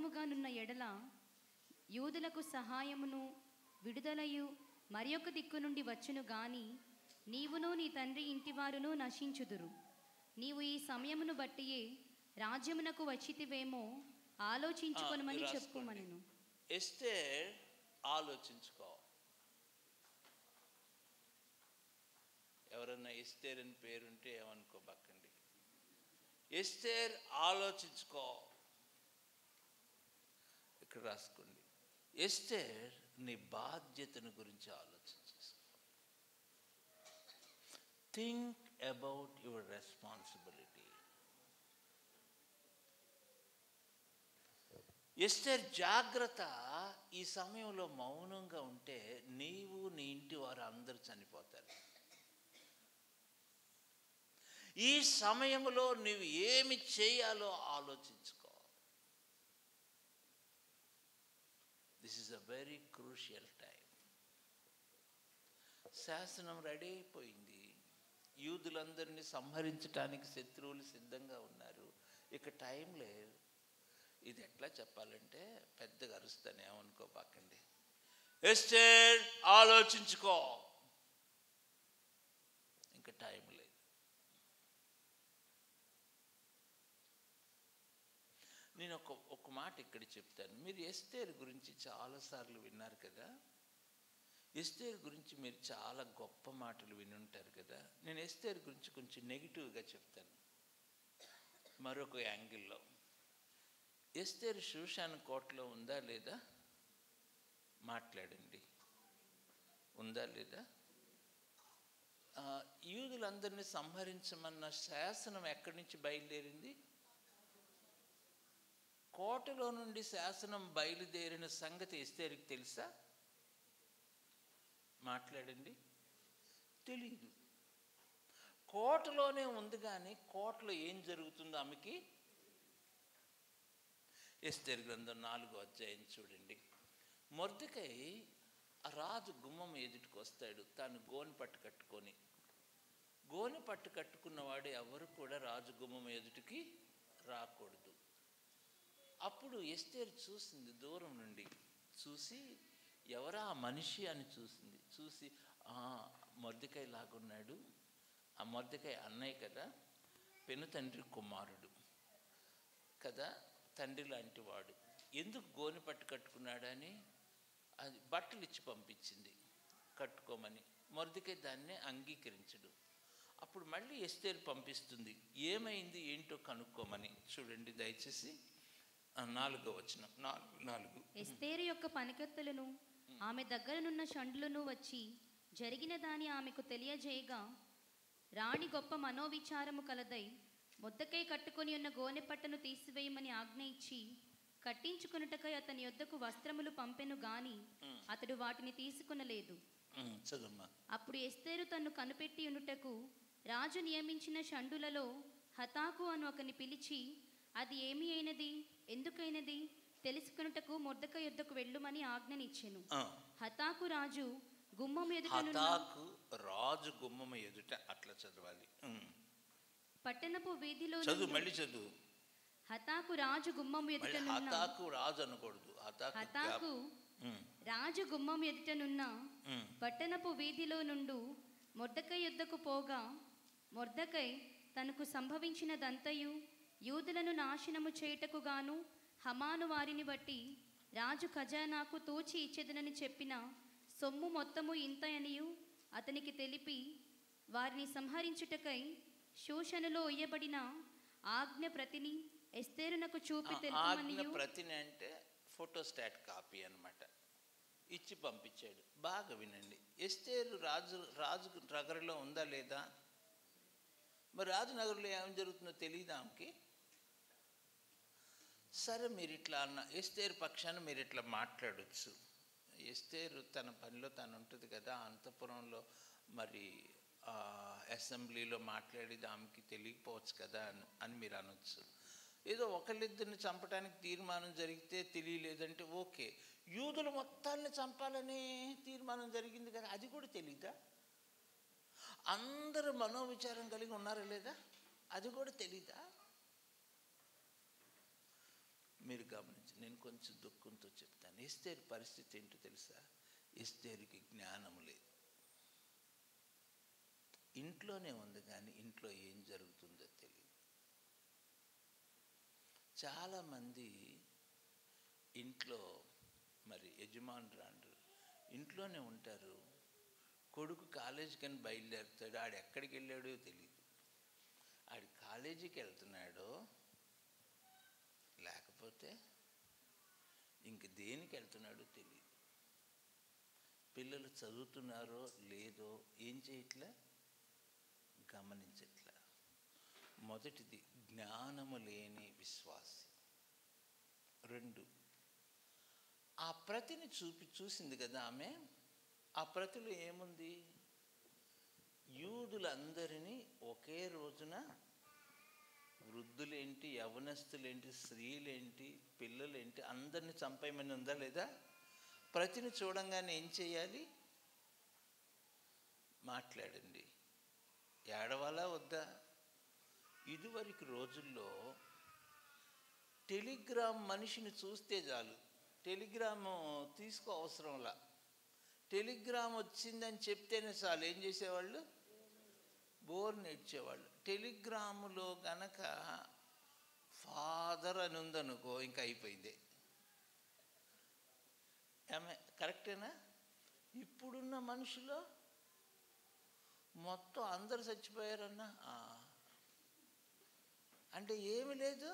దూరముగానున్న ఎడల యూదులకు సహాయమును విడుదలయు మరి ఒక దిక్కు నుండి వచ్చును గాని నీవును నీ తండ్రి ఇంటివారును నశించుదురు నీవు ఈ సమయమును బట్టియే రాజ్యమునకు వచ్చితివేమో ఆలోచించుకొనమని రాసుకోండి. చెప్పుమనెను ఎస్టేర్ ఆలోచించుకో ఎవరన్నా ఎస్టేర్ అని పేరుంటే ఏమనుకోబక్కండి ఎస్టేర్ ఆలోచించుకో ఇక్కడ రాసుకోండి ఎస్టేర్ నీ బాధ్యతను గురించి ఆలోచించేసుకో think about your responsibility Esther జాగ్రత్త ఈ సమయంలో మౌనంగా ఉంటే నీవు నీ ఇంటి వారు అందరూ చనిపోతారు ఈ సమయంలో నువ్వు ఏమి చేయాలో ఆలోచించుకో this is a very crucial time శాసనం రెడీ అయిపోయింది యూదులందరినీ సంహరించడానికి శత్రువులు సిద్ధంగా ఉన్నారు ఇక టైం లేదు ఇది ఎట్లా చెప్పాలంటే పెద్దగా అరుస్తాను ఏమనుకోపాకండి ఎస్టేర్ ఆలోచించుకో ఇంకా టైం లేదు నేను ఒక ఒక మాట ఇక్కడ చెప్తాను మీరు ఎస్టేర్ గురించి చాలాసార్లు విన్నారు కదా ఎస్టేర్ గురించి మీరు చాలా గొప్ప మాటలు విని ఉంటారు కదా నేను ఎస్టేర్ గురించి కొంచెం నెగిటివ్గా చెప్తాను మరొక యాంగిల్లో ఎస్తేరు శూషాన్ కోటలో ఉందా లేదా మాట్లాడండి ఉందా లేదా ఆ, యూదులందరినీ సంహరించమన్న శాసనం ఎక్కడి నుంచి బయలుదేరింది కోటలో నుండి శాసనం బయలుదేరిన సంగతి ఎస్తేరికి తెలుసా మాట్లాడండి తెలియదు కోటలోనే ఉంది కానీ కోటలో ఏం జరుగుతుందో ఆమెకి ఎస్తేర్ గ్రంథం నాలుగో అధ్యాయం చూడండి మొర్దకై ఆ రాజు గుమ్మం ఎదుటికి వస్తాడు తాను గోని పట్టు కట్టుకొని గోని పట్టు కట్టుకున్నవాడు ఎవరు కూడా రాజు గుమ్మం ఎదుటికి రాకూడదు అప్పుడు ఎస్తేర్ చూసింది దూరం నుండి చూసి ఎవరా ఆ మనిషి అని చూసింది చూసి "ఆ, మొర్దెకాయ లాగున్నాడు ఆ మొర్దెకాయ అన్నయ్య కదా పెను తండ్రి కుమారుడు కదా తండ్రి లాంటి వాడు ఎందుకు గోని పట్టు కట్టుకున్నాడని అది బట్టలు ఇచ్చి పంపించింది కట్టుకోమని మొరదికే దాన్ని అంగీకరించడు అప్పుడు మళ్ళీ ఎస్తేరు పంపిస్తుంది ఏమైంది ఏంటో కనుక్కోమని చూడండి దయచేసి ఆ, నాలుగో వచనం నాలుగు నాలుగు ఎస్తేరు యొక్క పనికత్తెలను ఆమె దగ్గరనున్న షండ్లను వచ్చి జరిగిన దాని ఆమెకు తెలియజేయగా రాణి గొప్ప మనోవిచారము కలదై ముద్దకై కట్టుకొని ఉన్న గోనె పట్టను తీసివేయమని ఆజ్ఞ ఇచ్చి కట్టించుకొనుటకై అతని యొద్దకు వస్త్రములు పంపెను గాని అతడు వాటిని తీసుకొనలేదు ఉమ్, చదమ్మా అప్పుడు ఎస్తేరు తన్ను కనిపెట్టి ఉండుటకు రాజు నియమించిన షండులలో హతాకు అను ఒకని పిలిచి అది ఏమి అయినది ఎందుకైనది తెలుసుకొనుటకు మొద్దక యుద్ధకు వెళ్ళుమని ఆజ్ఞనిచ్చెను ఆ, హతాకు రాజు గుమ్మం ఎదుటనున్న హతాకు రాజు గుమ్మమ ఎదుట అట్లా చదవాలి ఉమ్. పట్టణపు వీధిలో చదువు మళ్ళీ చదువు హతాకు రాజు గుమ్మం మళ్ళీ ఎదుటనున్న హతాకు రాజు అనకూడదు హతాకు హతాకు ఉమ్, రాజు గుమ్మం ఎదుటనున్న ఉమ్. పట్టణపు వీధిలో నుండు మొర్దకై యుద్ధకు పోగా మొర్దకై తనకు సంభవించినదంతయు యూదులను నాశనము చేయుటకు గాను హమాను వారిని బట్టి రాజు ఖజానాకు తూచి ఇచ్చేదనని చెప్పిన సొమ్ము మొత్తము ఇంత అనియు అతనికి తెలిపి వారిని సంహరించుటకై శోషణలో ఇయ్యబడిన ఆజ్ఞ ప్రతిని ఎస్తేరునకు చూపి ఆ, ఆజ్ఞ తెలుపమనియు ప్రతిని అంటే ఫోటోస్టాట్ కాపీ అన్నమాట ఇచ్చి పంపించాడు బాగా వినండి ఎస్తేరు రాజు రాజు నగరంలో ఉందా లేదా మరి రాజు నగరంలో ఏం జరుగుతుందో తెలియదా ఆమెకి సరే మీరు ఇట్లా అన్న ఎస్తేరు పక్షాన మీరు ఇట్లా మాట్లాడొచ్చు ఎస్తేరు తన పనిలో తను ఉంటుంది కదా అంతఃపురంలో మరి ఆ, అసెంబ్లీలో మాట్లాడేది ఆమెకి తెలియకపోవచ్చు కదా అని అని మీరు అనొచ్చు ఏదో ఒకళ్ళిద్దరిని చంపడానికి తీర్మానం జరిగితే తెలియలేదంటే ఓకే యూదులు మొత్తాన్ని చంపాలని తీర్మానం జరిగింది కదా అది కూడా తెలీదా అందరూ మనోవిచారం కలిగి ఉన్నారా లేదా అది కూడా తెలీదా మీరు గమనించండి నేను కొంచెం దుఃఖంతో చెప్తాను ఎస్తేరు పరిస్థితి ఏంటో తెలుసా ఎస్తేరుకి జ్ఞానం లేదు ఇంట్లోనే ఉంది కానీ ఇంట్లో ఏం జరుగుతుందో తెలియదు చాలామంది ఇంట్లో మరి యజమానురాండ్రు ఇంట్లోనే ఉంటారు కొడుకు కాలేజీకి అని బయలుదేరుతాడు ఆడు ఎక్కడికి వెళ్ళాడో తెలియదు ఆడు కాలేజీకి వెళ్తున్నాడో లేకపోతే ఇంక దేనికి వెళ్తున్నాడో తెలియదు పిల్లలు చదువుతున్నారో లేదో ఏం చేయట్లే గమనించట్లే మొదటిది జ్ఞానము లేని విశ్వాసి రెండు ఆ ప్రతిని చూపి చూసింది కదా ఆమె ఆ ప్రతిలో ఏముంది యూదులందరినీ ఒకే రోజున వృద్ధులేంటి యవనస్తులేంటి స్త్రీలేంటి పిల్లలేంటి అందరిని చంపేయమని ఉందా లేదా ప్రతిని చూడంగానే ఏం చేయాలి మాట్లాడండి ఏడవాలా వద్దా ఇదివరకు రోజుల్లో టెలిగ్రామ్ మనిషిని చూస్తే చాలు టెలిగ్రామ్ తీసుకో అవసరంలా టెలిగ్రామ్ వచ్చిందని చెప్తేనే చాలు ఏం చేసేవాళ్ళు బోర్ నేర్చేవాళ్ళు టెలిగ్రాములో గనక ఫాదర్ అని ఉందనుకో ఇంకా అయిపోయింది ఏమే కరెక్టేనా ఇప్పుడున్న మనుషులో మొత్తం అందరు చచ్చిపోయారన్నా ఆ. అంటే ఏమి లేదు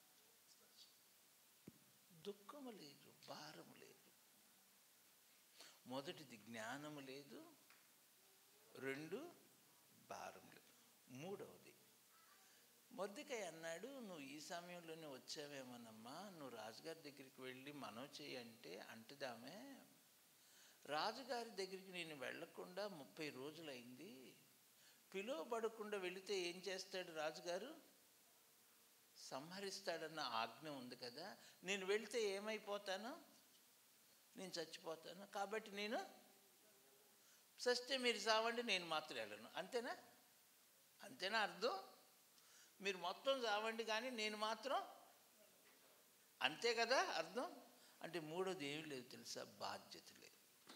దుఃఖము లేదు భారము లేదు మొదటిది జ్ఞానము లేదు రెండు భారం లేదు మూడవది మొద్దికాయ అన్నాడు నువ్వు ఈ సమయంలోనే వచ్చావేమోనమ్మా నువ్వు రాజుగారి దగ్గరికి వెళ్ళి మనవ చేయి అంటే అంటుదామే రాజుగారి దగ్గరికి నేను వెళ్ళకుండా ముప్పై రోజులైంది పిలువబడకుండా వెళితే ఏం చేస్తాడు రాజుగారు సంహరిస్తాడన్న ఆజ్ఞ ఉంది కదా నేను వెళితే ఏమైపోతాను నేను చచ్చిపోతాను కాబట్టి నేను సస్తే మీరు సావండి నేను మాత్రం వెళ్ళను అంతేనా అంతేనా అర్థం మీరు మొత్తం చావండి కానీ నేను మాత్రం అంతే కదా అర్థం అంటే మూడోది ఏమి లేదు తెలుసా బాధ్యత లేదు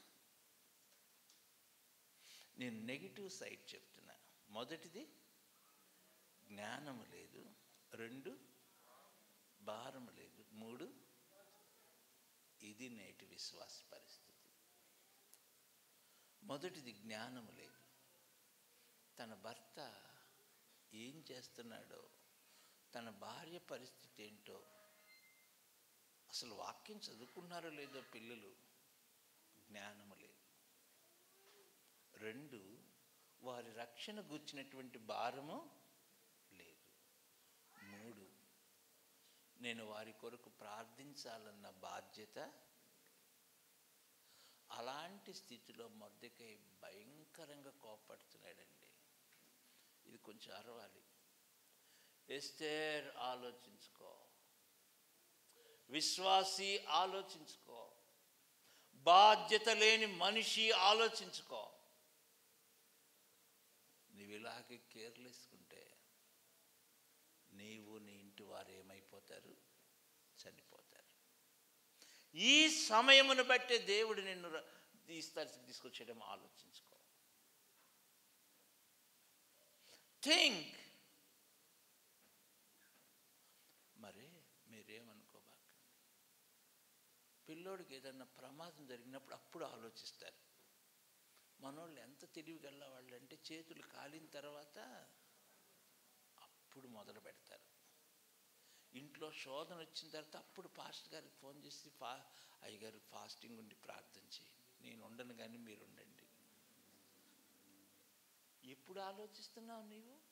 నేను నెగిటివ్ సైడ్ చెప్తున్నా మొదటిది జ్ఞానము లేదు రెండు భారము లేదు మూడు ఇది నేటి విశ్వాస పరిస్థితి మొదటిది జ్ఞానము లేదు తన భర్త ఏం చేస్తున్నాడో తన భార్య పరిస్థితి ఏంటో అసలు వాక్యం చదువుకున్నారో లేదో పిల్లలు జ్ఞానము లేదు రెండు వారి రక్షణ గుర్చినటువంటి భారము లేదు మూడు నేను వారి కొరకు ప్రార్థించాలన్న బాధ్యత అలాంటి స్థితిలో మొద్దకై భయంకరంగా కోపడుతున్నాడండి ఇది కొంచెం అరవాలి ఎస్తేర్ ఆలోచించుకో విశ్వాసి ఆలోచించుకో బాధ్యత లేని మనిషి ఆలోచించుకో నీవు ఇలాగే కేర్లేసుకుంటే నీవు నీ ఇంటి వారు ఏమైపోతారు చనిపోతారు ఈ సమయమును బట్టే దేవుడు నిన్ను ర- ఈ స్థితికి తీసుకొచ్చేయడం ఆలోచించుకో థింక్ మరి మీరేమనుకోబాకండి పిల్లోడికి ఏదన్నా ప్రమాదం జరిగినప్పుడు అప్పుడు ఆలోచిస్తారు మనోళ్ళు ఎంత తెలివి గల్ల వాళ్ళు అంటే చేతులు కాలిన తర్వాత అప్పుడు మొదలు పెడతారు ఇంట్లో శోధన వచ్చిన తర్వాత అప్పుడు పాస్టర్ గారికి ఫోన్ చేసి ఫా అయ్యగారు ఫాస్టింగ్ ఉండి ప్రార్థన చేయండి నేను ఉండను కానీ మీరు ఉండండి ఎప్పుడు ఆలోచిస్తున్నావు నీవు